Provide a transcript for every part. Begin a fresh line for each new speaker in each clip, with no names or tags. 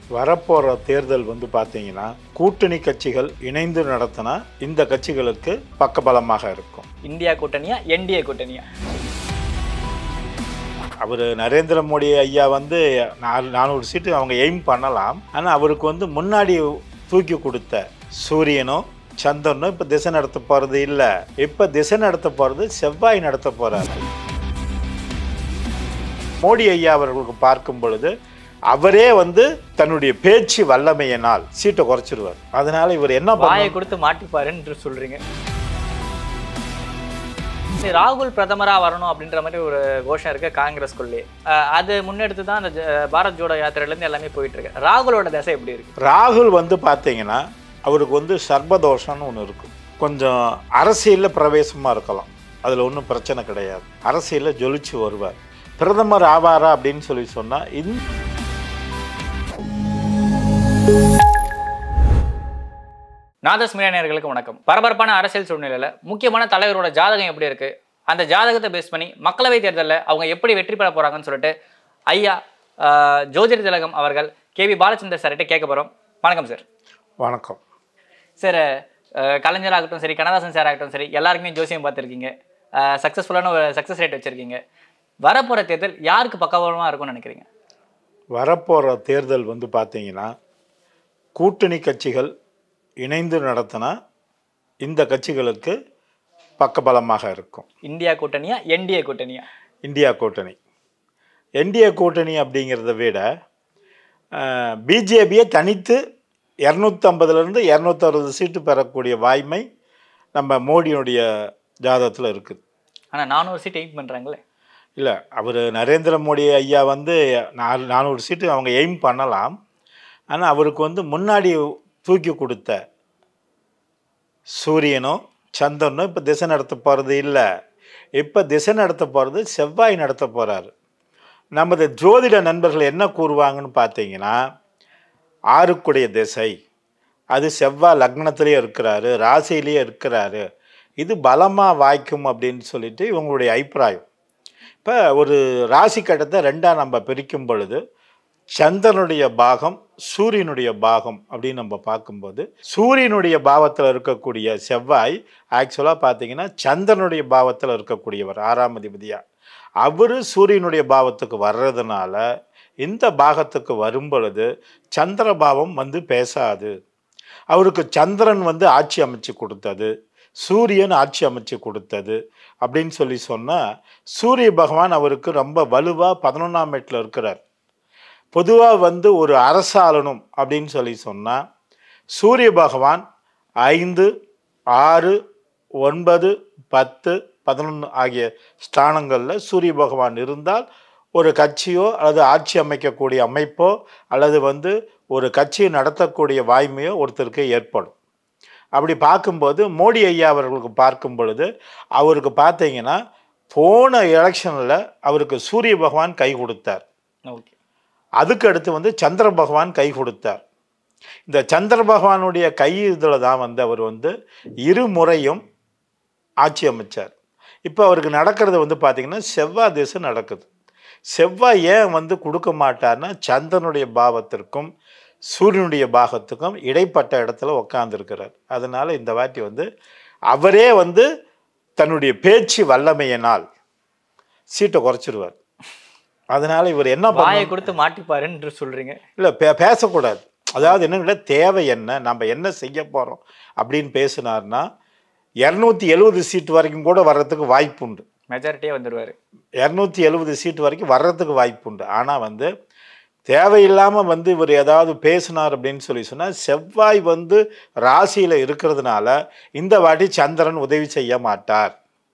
வரப்போகிற தேர்தல் வந்து பார்த்தீங்கன்னா கூட்டணி கட்சிகள் இணைந்து நடத்தினா இந்த கட்சிகளுக்கு பக்கபலமாக இருக்கும்
இந்தியா கூட்டணியா என்டிஏ கூட்டணியா
அவர் நரேந்திர மோடி ஐயா வந்து நாலு நானூறு சீட்டு அவங்க எய்ம் பண்ணலாம் ஆனால் அவருக்கு வந்து முன்னாடி தூக்கி கொடுத்த சூரியனோ சந்திரனும் இப்போ திசை நடத்த போகிறது இல்லை இப்போ திசை நடத்த போகிறது செவ்வாய் நடத்த போகிறாரு மோடி ஐயா அவர்களுக்கு பார்க்கும் பொழுது அவரே வந்து தன்னுடைய பேச்சு வல்லமையினால் சீட்டை குறைச்சிருவார் அதனால இவர் என்ன
வாயை
பண்ண
கொடுத்து மாட்டிப்பாருன்னு சொல்றீங்க சரி, ராகுல் பிரதமரா வரணும் அப்படின்ற மாதிரி ஒரு கோஷம் இருக்கு காங்கிரஸ்குள்ளே அஹ் அது முன்னெடுத்து தான் அந்த ஜ- பாரத் ஜோடோ யாத்திரையில இருந்து எல்லாமே போயிட்டு இருக்கு ராகுலோட தசை எப்படி இருக்கு
ராகுல் வந்து பார்த்தீங்கன்னா அவருக்கு வந்து சர்பதோஷம்னு ஒன்று இருக்கும் கொஞ்சம் அரசியலில் பிரவேசமாக இருக்கலாம் அதில் ஒன்றும் பிரச்சனை கிடையாது அரசியலில் ஜொலிச்சு வருவார் பிரதமர் ஆவாரா அப்படின்னு சொல்லி சொன்னால் இந்த
நாதஸ் மீடியானர்களுக்கு வணக்கம் பரபரப்பான அரசியல் சூழ்நிலையில முக்கியமான தலைவரோட ஜாதகம் எப்படி இருக்கு அந்த ஜாதகத்தை பேஸ் பண்ணி மக்களவை தேர்தலில் அவங்க எப்படி வெற்றி பெற போறாங்கன்னு சொல்லிட்டு ஐயா அஹ், ஜோதிட திலகம் அவர்கள் கேவி பாலச்சந்தர் சார்கிட்ட கேட்க போறோம் வணக்கம் சார்
வணக்கம்
சார் அஹ், கலைஞர் ஆகட்டும் சரி கனதாசன் சார் ஆகட்டும் சரி எல்லாருக்குமே ஜோசியம் பார்த்துருக்கீங்க சக்ஸஸ்ஃபுல்லான ஒரு சக்ஸஸ் ரேட் வச்சுருக்கீங்க வரப்போகிற தேர்தல் யாருக்கு பக்கபலமாக இருக்கும்னு நினைக்கிறீங்க
வரப்போகிற தேர்தல் வந்து பார்த்தீங்கன்னா கூட்டணி கட்சிகள் இணைந்து நடத்தினா இந்த கட்சிகளுக்கு பக்கபலமாக இருக்கும்
இந்தியா கூட்டணியா என்டிஏ கூட்டணியா
இந்தியா கூட்டணி என்டிஏ கூட்டணி அப்படிங்கிறத விட பிஜேபியை தனித்து இரநூத்தம்பதுலேருந்து இரநூத்தறுபது சீட்டு பெறக்கூடிய வாய்மை நம்ம மோடியினுடைய ஜாதகத்தில் இருக்குது
ஆனால் நானூறு சீட் எயிட் பண்ணுறாங்களே
இல்லை அவர் நரேந்திர மோடி ஐயா வந்து நாலு நானூறு சீட்டு அவங்க எய்ம் பண்ணலாம் ஆனால் அவருக்கு வந்து முன்னாடி தூக்கி கொடுத்த சூரியனோ சந்திரனோ இப்போ திசை நடத்த போகிறது இல்லை இப்போ திசை நடத்த போகிறது செவ்வாய் நடத்த போகிறாரு நமது ஜோதிட நண்பர்கள் என்ன கூறுவாங்கன்னு பார்த்தீங்கன்னா ஆறுக்குடைய திசை அது செவ்வாய் லக்னத்திலேயே இருக்கிறாரு ராசியிலேயே இருக்கிறாரு இது பலமாக வாய்க்கும் அப்படின்னு சொல்லிட்டு இவங்களுடைய அபிப்பிராயம் இப்போ ஒரு ராசி கட்டத்தை ரெண்டாக நம்ம பிரிக்கும் பொழுது சந்திரனுடைய பாகம் சூரியனுடைய பாகம் அப்படின்னு நம்ம பார்க்கும்போது சூரியனுடைய பாவத்தில் இருக்கக்கூடிய செவ்வாய் ஆக்சுவலாக பார்த்தீங்கன்னா சந்திரனுடைய பாவத்தில் இருக்கக்கூடியவர் ஆறாம் அதிபதியா அவர் சூரியனுடைய பாவத்துக்கு வர்றதுனால இந்த பாகத்துக்கு வரும் பொழுது சந்திர பாவம் வந்து பேசாது அவருக்கு சந்திரன் வந்து ஆட்சி அமைச்சு கொடுத்தது சூரியன் ஆட்சி அமைச்சு கொடுத்தது அப்படின்னு சொல்லி சொன்னால் சூரிய பகவான் அவருக்கு ரொம்ப வலுவாக பதினொன்றாம் வீட்டில் இருக்கிறார் பொதுவாக வந்து ஒரு அரசாளனும் அப்படின்னு சொல்லி சொன்னால் சூரிய பகவான் ஐந்து ஆறு ஒன்பது பத்து பதினொன்று ஆகிய ஸ்தானங்களில் சூரிய பகவான் இருந்தால் ஒரு கட்சியோ அல்லது ஆட்சி அமைக்கக்கூடிய அமைப்போ அல்லது வந்து ஒரு கட்சியை நடத்தக்கூடிய வாய்மையோ ஒருத்தருக்கு ஏற்படும் அப்படி பார்க்கும்போது மோடி ஐயா அவர்களுக்கு பார்க்கும் பொழுது அவருக்கு பார்த்தீங்கன்னா போன எலெக்ஷனில் அவருக்கு சூரிய பகவான் கை கொடுத்தார்
ஓகே
அதுக்கு அடுத்து வந்து சந்திர பகவான் கை கொடுத்தார் இந்த சந்திர பகவானுடைய கை இதில் தான் வந்து அவர் வந்து இருமுறையும் ஆட்சி அமைச்சார் இப்போ அவருக்கு நடக்கிறது வந்து பார்த்திங்கன்னா செவ்வாய் திசை நடக்குது செவ்வாய் ஏன் வந்து கொடுக்க மாட்டார்னா சந்திரனுடைய பாவத்திற்கும் சூரியனுடைய பாகத்துக்கும் இடைப்பட்ட இடத்துல உக்காந்துருக்கிறார் அதனால இந்த வாட்டி வந்து அவரே வந்து தன்னுடைய பேச்சு வல்லமையினால் சீட்டை குறைச்சிருவார் அதனால இவர் என்ன பண்ண
வாயை கொடுத்து மாட்டிப்பாருன்னு சொல்றீங்க
இல்லை பே பேசக்கூடாது அதாவது என்னங்கிட்ட தேவை என்ன நம்ம என்ன செய்ய போகிறோம் அப்படின்னு பேசினார்னா இரநூத்தி எழுபது சீட் வரைக்கும் கூட வர்றதுக்கு வாய்ப்பு உண்டு
மெஜாரிட்டியே வந்துடுவாரு
இரநூத்தி எழுபது சீட் வரைக்கும் வர்றதுக்கு வாய்ப்பு உண்டு ஆனால் வந்து தேவையில்லாமல் வந்து இவர் ஏதாவது பேசினார் அப்படின்னு சொல்லி சொன்னால் செவ்வாய் வந்து ராசியில் இருக்கிறதுனால இந்த வாட்டி சந்திரன் உதவி செய்ய மாட்டார்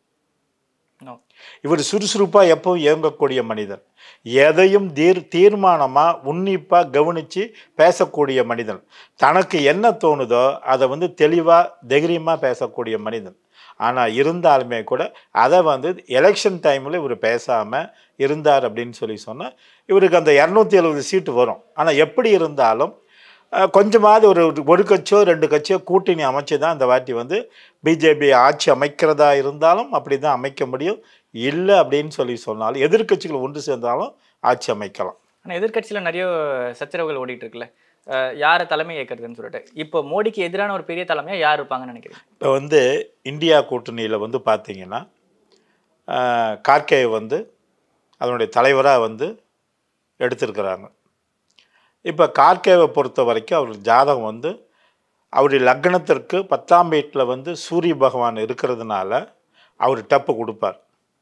No.
இவர் சுறுசுறுப்பாக எப்பவும் இயங்கக்கூடிய மனிதன் எதையும் தீர் தீர்மானமாக உன்னிப்பாக கவனித்து பேசக்கூடிய மனிதன் தனக்கு என்ன தோணுதோ அதை வந்து தெளிவாக தைரியமாக பேசக்கூடிய மனிதன் ஆனால் இருந்தாலுமே கூட அதை வந்து எலெக்ஷன் டைமில் இவர் பேசாமல் இருந்தார் அப்படின்னு சொல்லி சொன்னால் இவருக்கு அந்த இரநூத்தி எழுபது சீட்டு வரும் ஆனால் எப்படி இருந்தாலும் அஹ், கொஞ்சமாவது ஒரு ஒரு கட்சியோ ரெண்டு கட்சியோ கூட்டணி அமைச்சு தான் இந்த வாட்டி வந்து பிஜேபி ஆட்சி அமைக்கிறதா இருந்தாலும் அப்படி தான் அமைக்க முடியும் இல்லை அப்படின்னு சொல்லி சொன்னாலும் எதிர்க்கட்சிகள் ஒன்று சேர்ந்தாலும் ஆட்சி அமைக்கலாம்
ஆனால் எதிர்க்கட்சியில் நிறைய சச்சரவுகள் ஓடிட்டு இருக்குல்ல அஹ் யாரை தலைமை ஏற்கிறதுன்னு சொல்லிட்டு இப்போ மோடிக்கு எதிரான ஒரு பெரிய தலைமையா யார் இருப்பாங்கன்னு நினைக்கிறீங்க
இப்போ வந்து இந்தியா கூட்டணியில் வந்து பார்த்தீங்கன்னா ஆஹ், கார்கே வந்து அதனுடைய தலைவராக வந்து எடுத்திருக்கிறாங்க இப்போ கார்கேவை பொறுத்த வரைக்கும் அவர் ஜாதகம் வந்து அவருடைய லக்னத்திற்கு பத்தாம் வீட்டில் வந்து சூரிய பகவான் இருக்கிறதுனால அவர் டப்பு கொடுப்பார்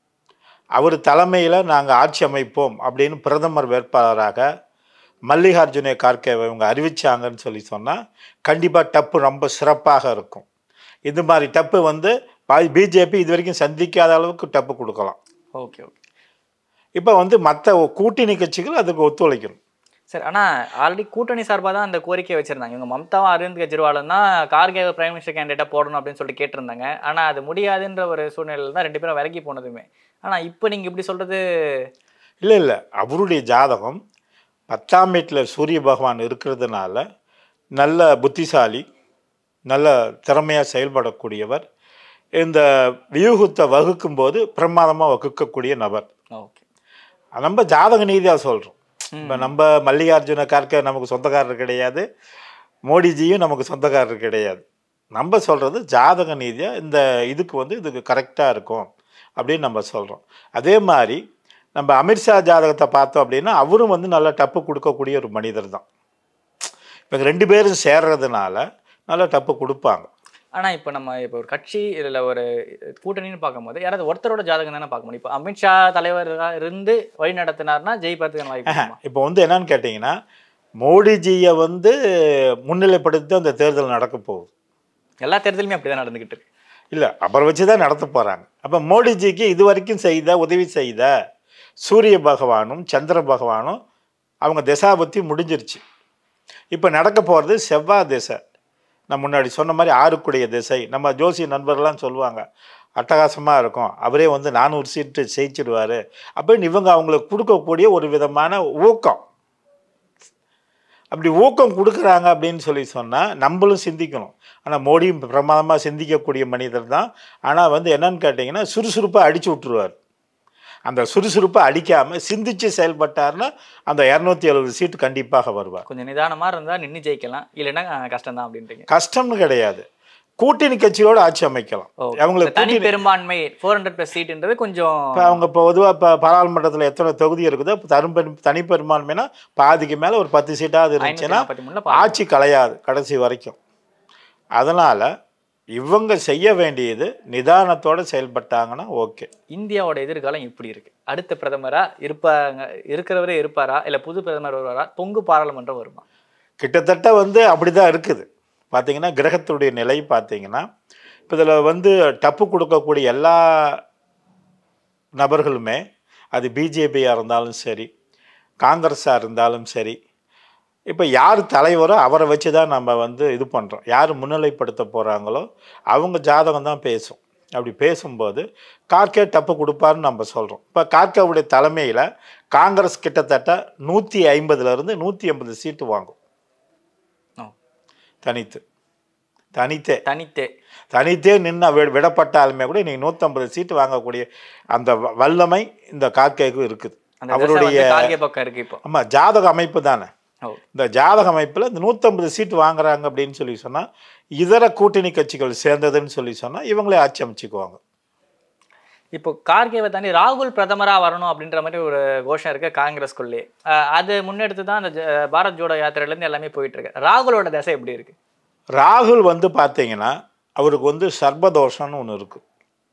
அவர் தலைமையில் நாங்கள் ஆட்சி அமைப்போம் அப்படின்னு பிரதமர் வேட்பாளராக மல்லிகார்ஜுன கார்கேவை இவங்க அறிவிச்சாங்கன்னு சொல்லி சொன்னால் கண்டிப்பாக டப்பு ரொம்ப சிறப்பாக இருக்கும் இது மாதிரி டப்பு வந்து பிஜேபி இது வரைக்கும் சந்திக்காத அளவுக்கு டப்பு கொடுக்கலாம்
ஓகே ஓகே
இப்போ வந்து மற்ற கூட்டணி கட்சிகள் அதுக்கு ஒத்துழைக்கணும்
சார் ஆனால் ஆல்ரெடி கூட்டணி சார்பாக தான் அந்த கோரிக்கை வச்சிருந்தாங்க இவங்க மம்தாவும் அரவிந்த் கெஜ்ரிவாலும் தான் கார்கேவை பிரைம் மினிஸ்டர் கேண்டிடேட்டாக போடணும் அப்படின்னு சொல்லிட்டு கேட்டிருந்தாங்க ஆனால் அது முடியாதுன்ற ஒரு சூழ்நிலையில் தான் ரெண்டு பேரும் விலகி போனதுமே ஆனால் இப்போ நீங்கள் இப்படி சொல்கிறது
இல்லை இல்லை அவருடைய ஜாதகம் பத்தாம் வீட்டில் சூரிய பகவான் இருக்கிறதுனால நல்ல புத்திசாலி நல்ல திறமையாக செயல்படக்கூடியவர் இந்த வியூகத்தை வகுக்கும்போது பிரமாதமாக வகுக்கக்கூடிய நபர்
ஓகே
நம்ம ஜாதக நீதியாக சொல்கிறோம் இப்போ நம்ம மல்லிகார்ஜுன கார்கே நமக்கு சொந்தக்காரர் கிடையாது மோடிஜியும் நமக்கு சொந்தக்காரர் கிடையாது நம்ம சொல்கிறது ஜாதக நீதியாக இந்த இதுக்கு வந்து இதுக்கு கரெக்டாக இருக்கும் அப்படின்னு நம்ம சொல்கிறோம் அதே மாதிரி நம்ம அமித்ஷா ஜாதகத்தை பார்த்தோம் அப்படின்னா அவரும் வந்து நல்லா டப்பு கொடுக்கக்கூடிய ஒரு மனிதர் தான் இப்போ ரெண்டு பேரும் சேர்றதுனால நல்லா டப்பு கொடுப்பாங்க
ஆனால் இப்போ நம்ம இப்போ ஒரு கட்சி இதில் ஒரு கூட்டணின்னு பார்க்கும்போது யாராவது ஒருத்தரோட ஜாதகம் தானே பார்க்க முடியும் இப்போ அமித்ஷா தலைவராக இருந்து வழி நடத்தினார்னா ஜெயிப்பதுக்கான வாய்ப்பு இருக்குமா?
இப்போ வந்து என்னன்னு கேட்டிங்கன்னா மோடிஜியை வந்து முன்னிலைப்படுத்தி அந்த தேர்தல் நடக்க போகுது
எல்லா தேர்தலுமே அப்படி தான் நடந்துக்கிட்டு இருக்கு
இல்லை அப்புறம் வச்சு தான் நடத்த போகிறாங்க அப்போ மோடிஜிக்கு இது வரைக்கும் செய்த உதவி செய்த சூரிய பகவானும் சந்திர பகவானும் அவங்க திசாபத்தி முடிஞ்சிருச்சு இப்போ நடக்க போகிறது செவ்வாய் திசை நான் முன்னாடி சொன்ன மாதிரி ஆறுக்குடைய திசை நம்ம ஜோசி நண்பர்கள்லாம் சொல்லுவாங்க அட்டகாசமாக இருக்கும் அவரே வந்து நானூறு சீட்டு ஜெயிச்சிடுவார் அப்படின்னு இவங்க அவங்களுக்கு கொடுக்கக்கூடிய ஒரு விதமான ஊக்கம் அப்படி ஊக்கம் கொடுக்குறாங்க அப்படின்னு சொல்லி சொன்னால் நம்மளும் சிந்திக்கணும் ஆனால் மோடியும் பிரமாதமாக சிந்திக்கக்கூடிய மனிதர் தான் ஆனால் வந்து என்னன்னு கேட்டிங்கன்னா சுறுசுறுப்பாக அடிச்சு விட்ருவார் அந்த சுறுசுறுப்பை அடிக்காமல் சிந்திச்சு செயல்பட்டார்னா அந்த இரநூத்தி எழுபது சீட்டு கண்டிப்பாக வருவார்
கொஞ்சம் நிதானமாக இருந்தால் நின்று ஜெயிக்கலாம் இல்லைன்னா கஷ்டம் தான் அப்படின்றீங்க
கஷ்டம்னு கிடையாது கூட்டணி கட்சியோட ஆட்சி அமைக்கலாம்
ஓ,
அவங்களுக்கு
இந்த தனி
கூட்டணி
பெரும்பான்மை ஃபோர் ஹண்ட்ரட் ப்ளஸ் சீட்ன்றது கொஞ்சம்
இப்போ அவங்க இப்போ பொதுவாக இப்போ பாராளுமன்றத்தில் எத்தனை தொகுதி இருக்குதோ இப்போ தரும் தனி பெரும்பான்மைனா பாதிக்கு மேலே ஒரு பத்து சீட்டாவது
ஐநூற்றி
இருந்துச்சுன்னா
நாற்பத்தி மூணுல
ஆட்சி கலையாது கடைசி வரைக்கும் அதனால் இவங்க செய்ய வேண்டியது நிதானத்தோடு செயல்பட்டாங்கன்னா ஓகே
இந்தியாவோட எதிர்காலம் இப்படி இருக்கு அடுத்த பிரதமரா இருப்பாங்க இருக்கிறவரே இருப்பாரா இல்ல புது பிரதமர் வருவாரா பொங்கு பாராளுமன்றம் வருமா
கிட்டத்தட்ட வந்து அப்படி தான் இருக்குது பார்த்தீங்கன்னா கிரகத்துடைய நிலை பார்த்தீங்கன்னா இப்போ இதில் வந்து டப்பு கொடுக்கக்கூடிய எல்லா நபர்களுமே அது பிஜேபியாக இருந்தாலும் சரி காங்கிரஸாக இருந்தாலும் சரி இப்போ யார் தலைவரோ அவரை வச்சு தான் நம்ம வந்து இது பண்ணுறோம் யார் முன்னிலைப்படுத்த போகிறாங்களோ அவங்க ஜாதகம் தான் பேசும் அப்படி பேசும்போது கார்கே டப்பு கொடுப்பாருன்னு நம்ம சொல்கிறோம் இப்போ கார்கேவுடைய தலைமையில் காங்கிரஸ் கிட்டத்தட்ட நூற்றி ஐம்பதுலேருந்து நூற்றி ஐம்பது சீட்டு வாங்கும்
ஓ,
தனித்து தனித்தே
தனித்தே
தனித்தே நின்று வி விடப்பட்டாலுமே கூட நீங்கள் நூற்றம்பது சீட்டு வாங்கக்கூடிய அந்த வ- வல்லமை இந்த கார்கேக்கு இருக்குது
அந்த திசை
அவருடைய
வந்து கார்கே பக்கம் இருக்கு இப்போ
ஆமாம் ஜாதக அமைப்பு தானே
ஓ
இந்த ஜாதக அமைப்பில் இந்த நூற்றம்பது சீட்டு வாங்குறாங்க அப்படின்னு சொல்லி சொன்னால் இதர கூட்டணி கட்சிகள் சேர்ந்ததுன்னு சொல்லி சொன்னால் இவங்களே ஆட்சி அமைச்சுக்குவாங்க
இப்போ கார்கேவை தாண்டி ராகுல் பிரதமரா வரணும் அப்படின்ற மாதிரி ஒரு கோஷம் இருக்கு காங்கிரஸ்குள்ளே அஹ் அது முன்னெடுத்து தான் அந்த ஜ- பாரத் ஜோடோ யாத்திரையில இருந்து எல்லாமே போயிட்டு இருக்கு ராகுலோட தசை எப்படி இருக்கு
ராகுல் வந்து பார்த்தீங்கன்னா அவருக்கு வந்து சர்பதோஷம்னு ஒன்று இருக்குது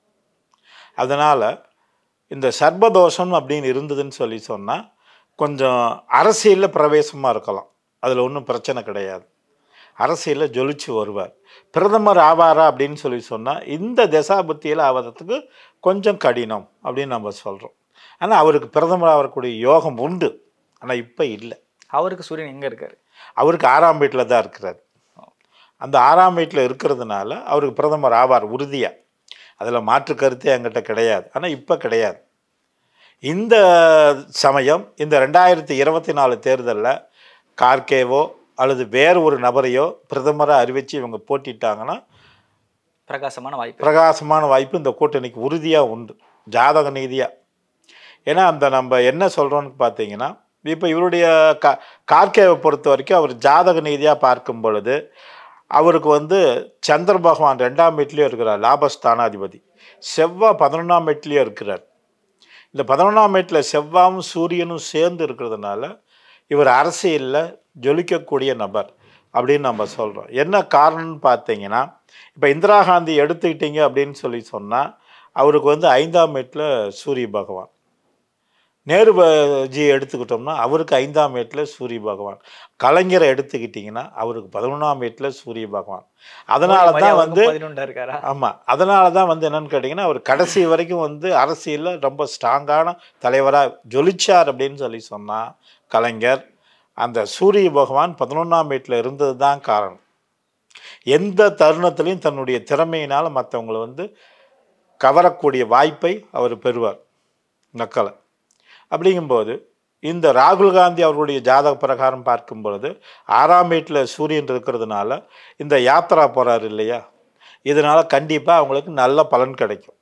அதனால் இந்த சர்பதோஷம் அப்படின்னு இருந்ததுன்னு சொல்லி சொன்னால் கொஞ்சம் அரசியலில் பிரவேசமாக இருக்கலாம் அதில் ஒன்றும் பிரச்சனை கிடையாது அரசியலில் ஜொலிச்சு வருவார் பிரதமர் ஆவாரா அப்படின்னு சொல்லி சொன்னால் இந்த தசாபுத்தியில் ஆவதற்கு கொஞ்சம் கடினம் அப்படின்னு நம்ம சொல்கிறோம் ஆனால் அவருக்கு பிரதமர் ஆகக்கூடிய யோகம் உண்டு ஆனால் இப்போ இல்லை
அவருக்கு சூரியன் எங்க இருக்காரு
அவருக்கு ஆறாம் வீட்டில் தான் இருக்கிறார் அந்த ஆறாம் வீட்டில் இருக்கிறதுனால அவருக்கு பிரதமர் ஆவார் உறுதியாக அதில் மாற்று கருத்தே என்கிட்ட கிடையாது ஆனால் இப்போ கிடையாது இந்த சமயம் இந்த ரெண்டாயிரத்தி இருபத்தி நாலு தேர்தலில் கார்கேவோ அல்லது வேறு ஒரு நபரையோ பிரதமராக அறிவித்து இவங்க போட்டிட்டாங்கன்னா
பிரகாசமான வாய்ப்பு
பிரகாசமான வாய்ப்பு இந்த கூட்டணிக்கு உறுதியாக உண்டு ஜாதக நீதியாக ஏன்னா அந்த நம்ம என்ன சொல்கிறோன்னு பார்த்தீங்கன்னா இப்போ இவருடைய கா கார்கேவை பொறுத்த வரைக்கும் அவர் ஜாதக நீதியாக பார்க்கும் பொழுது அவருக்கு வந்து சந்திர பகவான் ரெண்டாம் வீட்லேயும் இருக்கிறார் லாபஸ்தானாதிபதி செவ்வாய் பதினொன்றாம் வீட்லேயும் இருக்கிறார் இந்த பதினொன்றாம் வீட்டில் செவ்வாயும் சூரியனும் சேர்ந்து இருக்கிறதுனால இவர் அரசியலில் ஜொலிக்கக்கூடிய நபர் அப்படின்னு நம்ம சொல்கிறோம் என்ன காரணம்னு பார்த்தீங்கன்னா இப்போ இந்திரா காந்தி எடுத்துக்கிட்டீங்க அப்படின்னு சொல்லி சொன்னால் அவருக்கு வந்து ஐந்தாம் வீட்டில் சூரிய பகவான் நேரு ஜி எடுத்துக்கிட்டோம்னா அவருக்கு ஐந்தாம் வீட்டில் சூரிய பகவான் கலைஞரை எடுத்துக்கிட்டிங்கன்னா அவருக்கு பதினொன்றாம் வீட்டில் சூரிய பகவான் அதனால தான் வந்து
பதினொன்றா இருக்காரா
ஆமாம் அதனால தான் வந்து என்னன்னு கேட்டிங்கன்னா அவர் கடைசி வரைக்கும் வந்து அரசியலில் ரொம்ப ஸ்ட்ராங்கான தலைவராக ஜொலிச்சார் அப்படின்னு சொல்லி சொன்னால் கலைஞர் அந்த சூரிய பகவான் பதினொன்றாம் வீட்டில் இருந்தது தான் காரணம் எந்த தருணத்திலையும் தன்னுடைய திறமையினால் மற்றவங்களை வந்து கவரக்கூடிய வாய்ப்பை அவர் பெறுவார் நக்கலை அப்படிங்கும்போது இந்த ராகுல் காந்தி அவர்களுடைய ஜாதக பிரகாரம் பார்க்கும் பொழுது ஆறாம் வீட்டில் சூரியன் இருக்கிறதுனால இந்த யாத்ரா போகிறார் இல்லையா இதனால் கண்டிப்பாக அவங்களுக்கு நல்ல பலன் கிடைக்கும்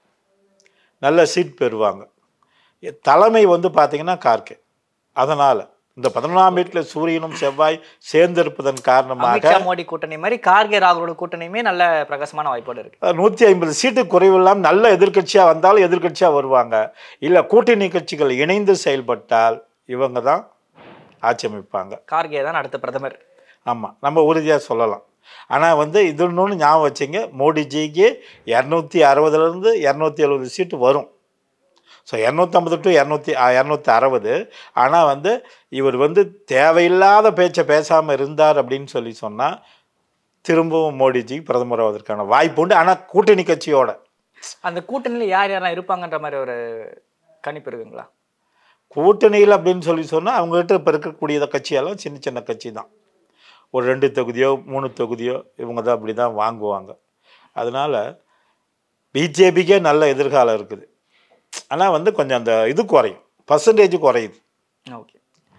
நல்ல சீட் பெறுவாங்க தலைமை வந்து பார்த்திங்கன்னா கார்கே அதனால் இந்த பதினொன்றாம் வீட்டில் சூரியனும் செவ்வாய் சேர்ந்திருப்பதன் காரணமாக
அமித்ஷா மோடி கூட்டணி மாதிரி கார்கே ராகுலோட கூட்டணியுமே நல்ல பிரகாசமான வாய்ப்போடு இருக்கு
நூற்றி ஐம்பது சீட்டு குறைவில்லாமல் நல்ல எதிர்க்கட்சியாக வந்தாலும் எதிர்க்கட்சியாக வருவாங்க இல்லை கூட்டணி கட்சிகள் இணைந்து செயல்பட்டால் இவங்க தான் ஆட்சி அமைப்பாங்க
கார்கே தான் அடுத்த பிரதமர்
ஆமாம் நம்ம உறுதியாக சொல்லலாம் ஆனால் வந்து இது இன்னொன்று ஞாபகம் வச்சுங்க மோடிஜிக்கு இரநூத்தி அறுபதுலேருந்து இரநூத்தி எழுபது சீட்டு வரும் ஸோ இரநூத்தம்பது டு இரநூத்தி இரநூத்தி அறுபது ஆனால் வந்து இவர் வந்து தேவையில்லாத பேச்சை பேசாமல் இருந்தார் அப்படின்னு சொல்லி சொன்னால் திரும்பவும் மோடிஜி பிரதமர் ஆவதற்கான வாய்ப்பு உண்டு ஆனால் கூட்டணி கட்சியோட
அந்த கூட்டணியில் யார் யாரெல்லாம் இருப்பாங்கன்ற மாதிரி ஒரு கணிப்பு இருக்குங்களா
கூட்டணியில் அப்படின்னு சொல்லி சொன்னால் அவங்ககிட்ட இப்போ இருக்கக்கூடிய கட்சியெல்லாம் சின்ன சின்ன கட்சி தான் ஒரு ரெண்டு தொகுதியோ மூணு தொகுதியோ இவங்க தான் அப்படி தான் வாங்குவாங்க அதனால் பிஜேபிக்கே நல்ல எதிர்காலம் இருக்குது ஆனால் வந்து கொஞ்சம் அந்த இது குறையும் பர்சன்டேஜ் குறையுது
ஓகே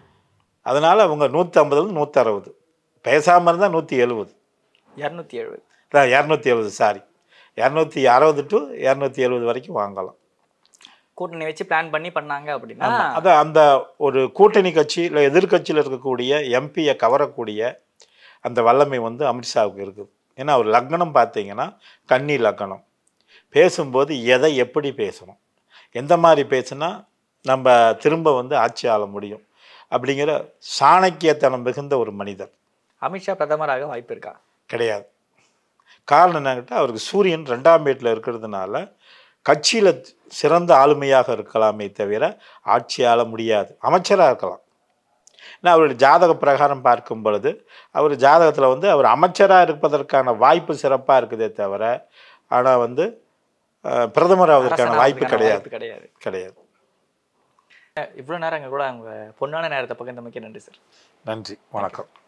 அதனால் அவங்க நூற்றி ஐம்பதுலேருந்து நூற்றி அறுபது பேசாமல் இருந்தால் நூற்றி எழுபது
இரநூத்தி எழுபது
இரநூத்தி எழுபது சாரி இரநூத்தி அறுபது டு இரநூத்தி எழுபது வரைக்கும் வாங்கலாம்
கூட்டணி வச்சு பிளான் பண்ணி பண்ணாங்க அப்படின்னா
ஆமா. அதான் அந்த ஒரு கூட்டணி கட்சி இல்லை எதிர்க்கட்சியில் இருக்கக்கூடிய எம்பியை கவரக்கூடிய அந்த வல்லமை வந்து அமித்ஷாவுக்கு இருக்குது ஏன்னா அவர் லக்னம் பார்த்தீங்கன்னா கன்னி லக்னம் பேசும்போது எதை எப்படி பேசணும் எந்த மாதிரி பேசுனா நம்ம திரும்ப வந்து ஆட்சி ஆள முடியும் அப்படிங்கிற சாணக்கியத்தனம் மிகுந்த ஒரு மனிதர்
அமித்ஷா பிரதமராக வாய்ப்பு இருக்கா
கிடையாது காரணம் என்னங்கிட்ட அவருக்கு சூரியன் ரெண்டாம் வீட்டில் இருக்கிறதுனால கட்சியில் சிறந்த ஆளுமையாக இருக்கலாமே தவிர ஆட்சி ஆள முடியாது அமைச்சராக இருக்கலாம் ஏன்னா அவருடைய ஜாதக பிரகாரம் பார்க்கும் பொழுது அவர் ஜாதகத்தில் வந்து அவர் அமைச்சராக இருப்பதற்கான வாய்ப்பு சிறப்பாக இருக்குதே தவிர ஆனால் வந்து அஹ், பிரதமர் ஆவதற்கான வாய்ப்பு
அரசனாவதற்கான
கிடையாது
வாய்ப்பு கிடையாது
கிடையாது
இவ்வளோ நேரம் எங்க கூட அவங்க பொண்ணான நேரத்தை பகிர்ந்தமைக்கு நன்றி சார்
நன்றி வணக்கம்